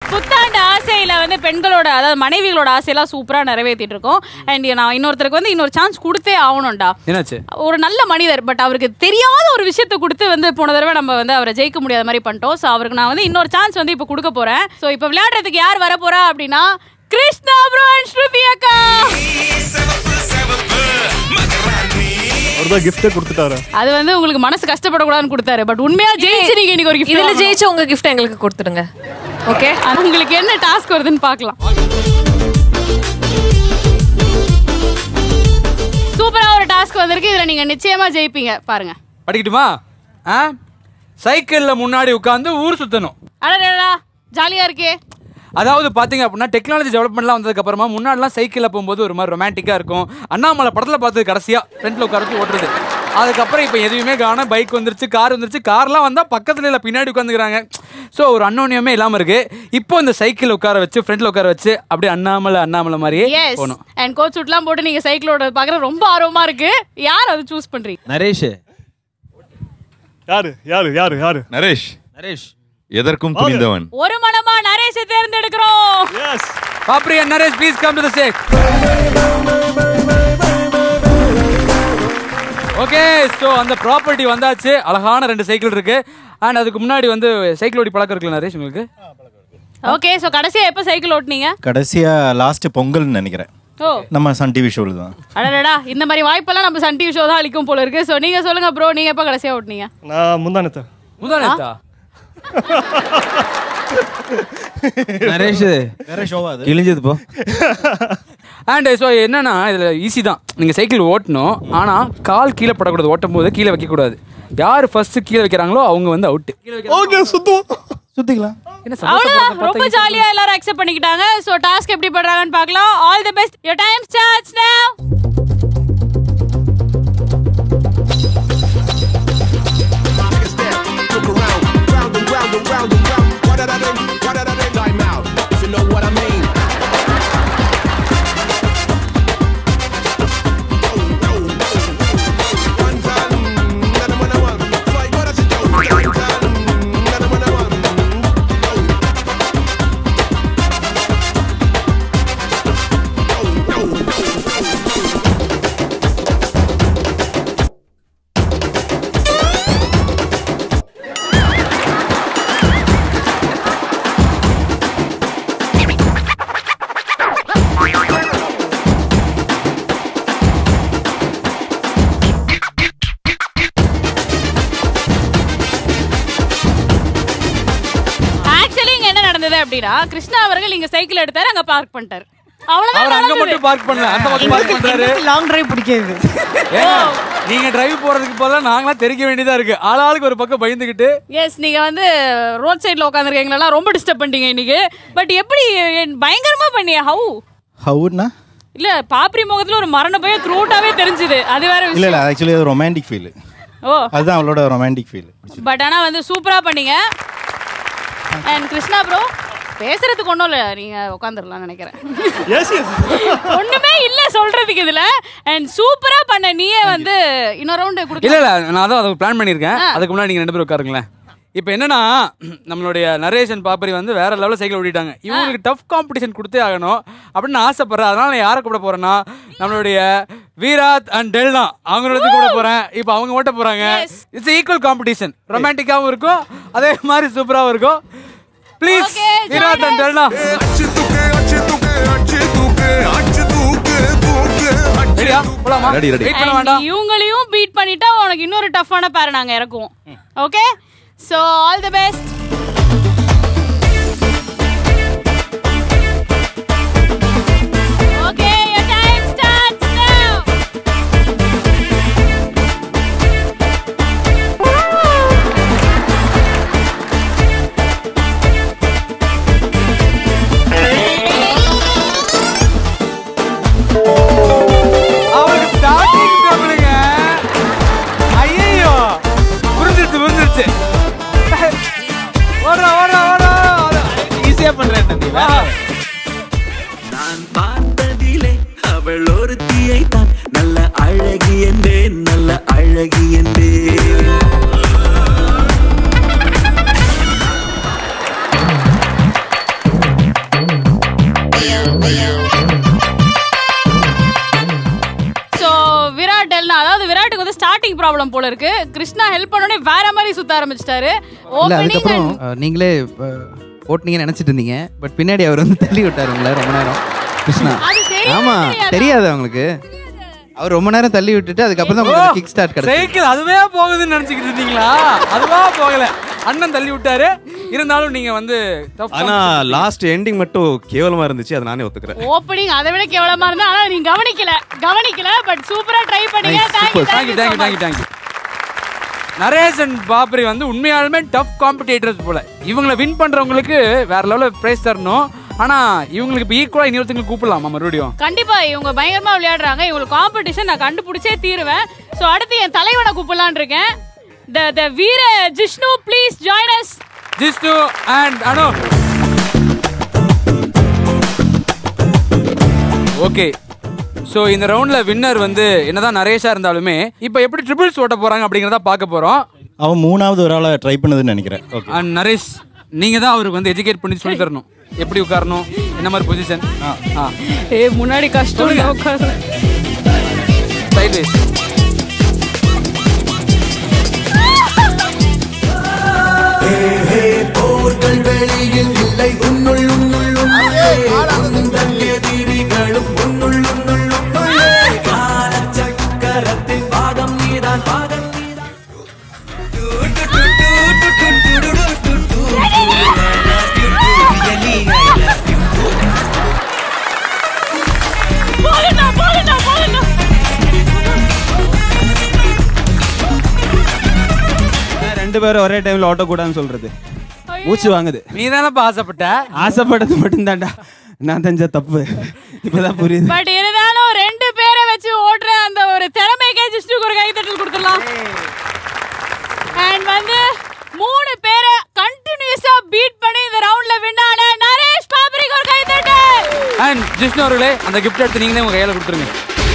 புத்தாண்டு ஆசையில வந்து பெண்களோட அதாவது மனைவிகளோட ஆசையெல்லாம் சூப்பரா நிறைவேற்றிட்டு இருக்கோம் அண்ட் நான் இன்னொருத்தருக்கு வந்து இன்னொரு சான்ஸ் கொடுத்தே ஆகணும்டா என்னாச்சு ஒரு நல்ல மனிதர் பட் அவருக்கு தெரியாத ஒரு விஷயத்த கொடுத்து வந்து போன தடவை நம்ம வந்து அவரை ஜெயிக்க முடியாத மாதிரி பண்ணிட்டோம் ஸோ அவருக்கு நான் வந்து இன்னொரு சான்ஸ் வந்து இப்போ கொடுக்க போறேன் ஸோ இப்போ விளையாடுறதுக்கு யார் வர போறா அப்படின்னா கிருஷ்ணா ப்ரோ அண்ட் ஸ்ருதி அக்கா அவர் தான் கிஃப்டே கொடுத்துட்டாரு அது வந்து உங்களுக்கு மனசு கஷ்டப்படக்கூடாதுன்னு கொடுத்தாரு பட் உண்மையா ஜெயிச்சு நீங்க இன்னைக்கு ஒரு gift இதுல வாங்கணும். ஜெயிச்சு உங்க கிஃப்ட் எங்களுக்கு கொடுத்துடுங்க ஓகே அது உங்களுக்கு என்ன டாஸ்க் வருதுன்னு பார்க்கலாம் சூப்பரா ஒரு டாஸ்க் வந்திருக்கு இதுல நீங்க நிச்சயமா ஜெயிப்பீங்க பாருங்க படிக்கட்டுமா ஆ சைக்கிள்ல முன்னாடி உட்காந்து ஊர் சுத்தணும் அடடா ஜாலியா இருக்கே அதாவது பாத்தீங்க அப்படின்னா டெக்னாலஜி டெவலப்மெண்ட்லாம் வந்ததுக்கு அப்புறமா முன்னாடிலாம் சைக்கிளில் போகும்போது ஒரு மாதிரி ரொமான்டிக்காக இருக்கும் அண்ணாமலை படத்தில் பார்த்தது கடைசியாக ஃப்ரண்ட்டில் உட்கார வச்சு ஓட்டுறது அதுக்கப்புறம் இப்போ எதுவுமே காணும் பைக் வந்துருச்சு கார் வந்துருச்சு கார்லாம் வந்தால் பக்கத்துல இல்லை பின்னாடி உட்காந்துக்கிறாங்க ஸோ ஒரு அன்னோன்யமே இல்லாமல் இருக்கு இப்போ இந்த சைக்கிள் உட்கார வச்சு ஃப்ரண்ட்டில் உட்கார வச்சு அப்படியே அண்ணாமலை அண்ணாமலை மாதிரியே எஸ் போகணும் அண்ட் கோட் சூட்லாம் போட்டு நீங்க சைக்கிளோட பார்க்குறது ரொம்ப ஆர்வமா இருக்கு யார் அது சூஸ் பண்றீங்க நரேஷ் யாரு யாரு யாரு யாரு நரேஷ் நரேஷ் எதற்கும் துணிந்தவன் ஒரு மனமா நரேஷை தேர்ந்தெடுக்கிறோம் yes Pabri and Naresh please come to the stage okay so அந்த ப்ராப்பர்ட்டி வந்தாச்சு அழகான ரெண்டு சைக்கிள் இருக்கு அண்ட் அதுக்கு முன்னாடி வந்து சைக்கிள் ஓடி பழக்கம் இருக்குல்ல நரேஷ் உங்களுக்கு ஓகே ஸோ கடைசியா எப்போ சைக்கிள் ஓட்டுனீங்க கடைசியா லாஸ்ட் பொங்கல்னு நினைக்கிறேன் ஓ நம்ம சன் டிவி ஷோவில் தான் அடடா இந்த மாதிரி வாய்ப்பெல்லாம் நம்ம சன் டிவி ஷோ தான் அளிக்கும் போல இருக்கு ஸோ நீங்க சொல்லுங்க ப்ரோ நீங்க எப்போ கடைசியா ஓட்டுனீங்க நான் முந்தானத்தை முந்தானத்தா நரேஷ் வேற ஷோவா அது கிழிஞ்சது போ அண்ட் ஸோ என்னன்னா இதில் ஈஸி தான் நீங்கள் சைக்கிள் ஓட்டணும் ஆனால் கால் கீழே படக்கூடாது ஓட்டும் போது கீழே வைக்கக்கூடாது யார் ஃபர்ஸ்ட் கீழே வைக்கிறாங்களோ அவங்க வந்து அவுட்டு ஓகே சுத்துவோம் சுத்திக்கலாம் என்ன அவ்வளவுதான் ரொம்ப ஜாலியா எல்லாரும் அக்செப்ட் பண்ணிக்கிட்டாங்க சோ டாஸ்க் எப்படி பண்றாங்கன்னு பார்க்கலாம் all the best your time starts now Look around, round and round and round and round. What did I do? What did I do? Time out, if you know what I mean. Oh, oh, oh. One time, another one I want. Fight, what I should do. One time, another one I want. Oh, oh, oh. Actually இங்க என்ன நடந்தது அப்படின்னா கிருஷ்ணா அவர்கள் இங்க cycle எடுத்தாரு அங்க park பண்ணிட்டாரு அவர் அவ்வளவுதான் அங்க நடந்தது. மட்டும் பார்க் பண்ணல அந்த பக்கம் பார்க் பண்றாரு லாங் டிரைவ் பிடிக்காது ஏங்க, நீங்க டிரைவ் போறதுக்கு பதிலா நாங்களா தெரிக்க வேண்டியதா இருக்கு ஆளாளுக்கு ஒரு பக்கம் பயந்துகிட்டு எஸ் நீங்க வந்து ரோட் சைடுல உட்காந்துருக்கீங்களா ரொம்ப டிஸ்டர்ப் பண்ணிட்டீங்க இன்னைக்கு பட் எப்படி என் பயங்கரமா பண்ணிய ஹவு ஹவுட்னா இல்ல பாப்ரி முகத்துல ஒரு மரண பயம் த்ரூட்டாவே தெரிஞ்சுது அது வேற இல்லை விஷயம் இல்லை ஆக்சுவலி அது ரொமான்டிக் ஃபீல் ஓ அதுதான் அவளோட ரொமான்டிக் ஃபீல் பட் ஆனா வந்து சூப்பரா பண்ணீங்க அண்ட் கிருஷ்ணா ப்ரோ பேசுறதுக்கு ஒன்றும் இல்லை நீங்க உட்காந்துடலாம் நினைக்கிறேன் எஸ் எஸ் ஒண்ணுமே இல்ல சொல்றதுக்கு இதுல அண்ட் சூப்பரா பண்ண நீயே வந்து இன்னொரு ரவுண்ட் இல்ல கொடுக்க இல்ல நான் அதான் அதை பிளான் பண்ணியிருக்கேன் அதுக்கு முன்னாடி நீங்க ரெண்டு பேரும் உட்காருங்களேன் இப்போ என்னன்னா நம்மளுடைய நரேஷன் பாப்பரி வந்து வேற லெவலில் சைக்கிள் ஓட்டிட்டாங்க இவங்களுக்கு டஃப் காம்படிஷன் கொடுத்தே ஆகணும் அப்படின்னு நான் ஆசைப்படுறேன் அதனால நான் யாரை கூப்பிட போறேன்னா நம்மளுடைய வீராத் அண்ட் டெல்னா அவங்களோட கூப்பிட போறேன் இப்போ அவங்க ஓட்ட போறாங்க Yes. இட்ஸ் ஈக்குவல் காம்படிஷன் ரொமான்டிக்காவும் இருக்கும் அதே மாதிரி சூப்பராகவும் இருக்கும் please Okay, Virat join and us. Delna அச்சு தூக்கு அச்சு தூக்கு அச்சு தூக்கு அச்சு தூக்கு தூக்கு அச்சு ரெடியா போலாமா Ready, ready. வெயிட் பண்ண And வேண்டாம் இவங்களையும் பீட் பண்ணிட்டா உனக்கு இன்னொரு டஃப்பான பேரை நாங்க இறக்குவோம் okay so all the best okay your time starts now அவருக்கு ஸ்டார்டிங் ட்ரபிளுங்க ஐயோ புரிஞ்சிருச்சு புரிஞ்சிருச்சு ஓடுறா ஓடுறா ஓடுறா ஈஸியா பண்றேன் தம்பி வா. நான் பார்த்ததிலே அவள் ஒரு தீயை தான் நல்ல அழகி என்பேன் நல்ல அழகி என்பேன் ப்ராப்ளம் போல இருக்கு கிருஷ்ணா ஹெல்ப் பண்ணோடனே வேற மாதிரி சுத்த ஆரம்பிச்சிட்டாரு இல்ல ஓப்பனிங் அதுக்கப்புறம் அஹ், நீங்களே அஹ், ஓட்டுனீங்கன்னு நினைச்சிட்டு இருந்தீங்க பட் பின்னாடி அவர் வந்து தள்ளி விட்டாரு உங்களை ரொம்ப நேரம் கிருஷ்ணா அது தெரியுமா ஆமா தெரியாதா? தெரியாது அவங்களுக்கு அவர் ரொம்ப நேரம் தள்ளி விட்டுட்டு அதுக்கப்புறம் தான் உங்களுக்கு கிக் ஸ்டார்ட் கிடைச்சு சைக்கிள் அதுவே போகுதுன்னு நினைச்சுக்கிட்டு இருந்தீங்களா அதுவா போகல அண்ணன் தள்ளி விட்டாரு இருந்தாலும் நீங்க வந்து tough ஆனா லாஸ்ட் எண்டிங் மட்டும் கேவலமா இருந்துச்சு அதை நானே ஒத்துக்கிறேன் ஓப்பனிங் அதை விட கேவலமா இருந்தா ஆனா நீங்க கவனிக்கல கவனிக்கல பட் சூப்பரா ட்ரை பண்ணீங்க thank you thank you thank you thank you thank you Naresh and Pabri வந்து உண்மையாலுமே டஃப் காம்படிட்டர்ஸ் போல இவங்கள வின் பண்றவங்களுக்கு வேற லெவலில் பிரைஸ் தரணும் ஆனா இவங்களுக்கு இப்போ ஈக்குவலா இன்னொருத்தங்களுக்கு கூப்பிடலாமா மறுபடியும் கண்டிப்பா இவங்க பயங்கரமா விளையாடுறாங்க இவங்களுக்கு காம்படிஷன் நான் கண்டுபிடிச்சே தீருவேன் சோ அடுத்து என் தலைவனை கூப்பிடலான்னு இருக்கேன் த த வீர Jishnu please join us Jishnu and Anu okay so இந்த ரவுண்டில் வின்னர் வந்து என்னதான் நரேஷா இருந்தாலுமே இப்போ எப்படி ட்ரிபிள்ஸ் ஓட்ட போறாங்க அப்படிங்கிறத பார்க்க போறோம் அவன் மூணாவது ஒரு ஆளை ட்ரை பண்ணதுன்னு நினைக்கிறேன் ஓகே அண்ட் நரேஷ் நீங்க தான் அவருக்கு வந்து எஜுகேட் பண்ணி சொல்லி தரணும் எப்படி உட்காரணும் என்ன மாதிரி பொசிஷன் ஆ ஏ முன்னாடி கஷ்டம் உட்காரு சைட்வேஸ் போர்கள் வெளியில் இல்லை உன்னுள் உன்னுள் உன்னுள்ளே உந்தன் எதிரிகளும் உன்னுள் உன்னுள் உன்னுள்ளே காலச்சக்கரத்தின் பாகம் நீதான் பாகம் நீதான் போகண்டா போகண்டா போகண்டா ரெண்டு பேரும் ஒரே டைம்ல ஓட்டக்கூடாதுன்னு சொல்றது மூச்சு வாங்குது நீ தானப்பா ஆசைப்பட்ட ஆசைப்பட்டது மட்டும்தான்டா நான் தெரிஞ்ச தப்பு இப்பதான் புரியுது பட் இருந்தாலும் ரெண்டு பேரை வச்சு ஓடுற அந்த ஒரு திறமைக்கே ஜிஷ்ணுக்கு ஒரு கைத்தட்டல் கொடுத்துடலாம் அண்ட் வந்து மூணு பேரை கண்டினியூஸா பீட் பண்ணி இந்த ரவுண்ட்ல வின் ஆன நரேஷ் பாபரிக்கு ஒரு கைத்தட்டல் அண்ட் ஜிஷ்ணு அவர்களே அந்த கிஃப்ட் எடுத்து நீங்களே உங்க கையில கொடுத்துருங்க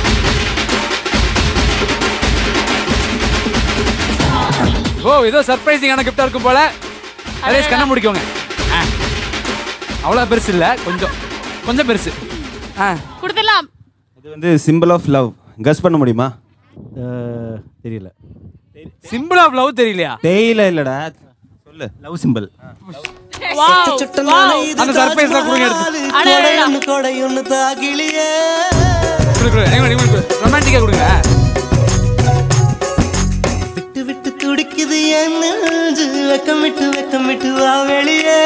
ஓ ஏதோ சர்ப்ரைசிங்கான கிஃப்டா இருக்கும் போல நரேஷ் கண்ணை முடிக்கோங்க ஆ. அவ்வளவு பெருசு இல்ல கொஞ்சம் கொஞ்சம் பெருசு ஆ கொடுத்துடலாம் இது வந்து சிம்பிள் ஆஃப் லவ் கஸ் பண்ண முடியுமா தெரியல சிம்பிள் ஆஃப் லவ் தெரியலையா தேயில இல்லடா சொல்லு லவ் சிம்பிள் வாவ் வாவ் அந்த சர்ப்ரைஸ் தான் கொடுங்க எடுத்து அடடா கொடையொன்னு தாகிலியே ரொமான்டிக்கா கொடுங்க விட்டு விட்டு துடிக்குது என் நெஞ்சு வெக்கமிட்டு வெக்கமிட்டு வா வெளியே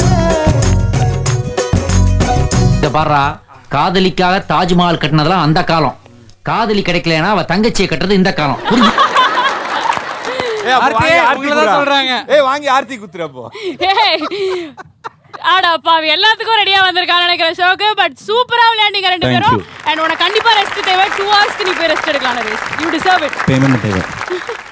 இந்த பாரா காதலிக்காக தாஜ்மஹால் கட்டினதெல்லாம் அந்த காலம் காதலி கிடைக்கலனா அவ தங்கச்சியை கட்டுறது இந்த காலம் புரிஞ்சு ஆர்த்தி, உங்களை தான் சொல்றாங்க ஏய் வாங்கி ஆர்த்தி குத்துற அப்போ ஏய் ஆடா பாவி எல்லாத்துக்கும் ரெடியா வந்திருக்கான்னு நினைக்கிறேன் ஷோக்கு பட் சூப்பரா விளையாண்டீங்க ரெண்டு Thank பேரும் you. அண்ட் உனக்கு கண்டிப்பா ரெஸ்ட் தேவை டூ ஹவர்ஸ்க்கு நீ போய் ரெஸ்ட் எடுக்கலாம் Naresh you deserve it payment தேவை